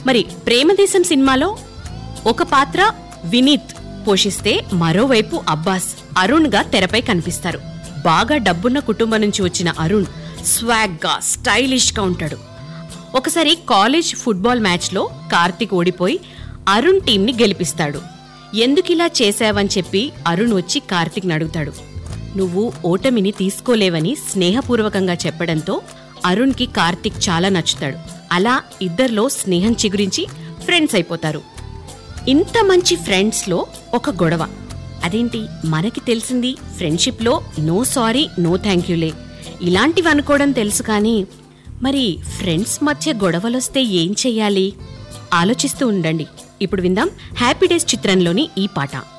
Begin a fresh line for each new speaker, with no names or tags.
మరి ప్రేమదేశం సినిమాలో ఒక పాత్ర వినీత్ పోషిస్తే మరోవైపు అబ్బాస్ అరుణ్ గా తెరపై కనిపిస్తారు బాగా డబ్బున్న కుటుంబం నుంచి వచ్చిన అరుణ్ స్వాగ్ గా స్టైలిష్ గా ఉంటాడు ఒకసారి కాలేజ్ ఫుట్బాల్ మ్యాచ్లో కార్తిక్ ఓడిపోయి అరుణ్ టీంని గెలిపిస్తాడు ఎందుకిలా చేశావని చెప్పి అరుణ్ వచ్చి కార్తిక్ని అడుగుతాడు నువ్వు ఓటమిని తీసుకోలేవని స్నేహపూర్వకంగా చెప్పడంతో అరుణ్కి కార్తిక్ చాలా నచ్చుతాడు అలా ఇద్దర్లో స్నేహం చిగురించి ఫ్రెండ్స్ అయిపోతారు ఇంత మంచి ఫ్రెండ్స్లో ఒక గొడవ అదేంటి మనకి తెలిసింది ఫ్రెండ్షిప్లో నో సారీ నో థ్యాంక్ యూలే ఇలాంటివి అనుకోవడం తెలుసు కానీ మరి ఫ్రెండ్స్ మధ్య గొడవలొస్తే ఏం చెయ్యాలి ఆలోచిస్తూ ఉండండి ఇప్పుడు విందాం హ్యాపీ డేస్ చిత్రంలోని ఈ పాట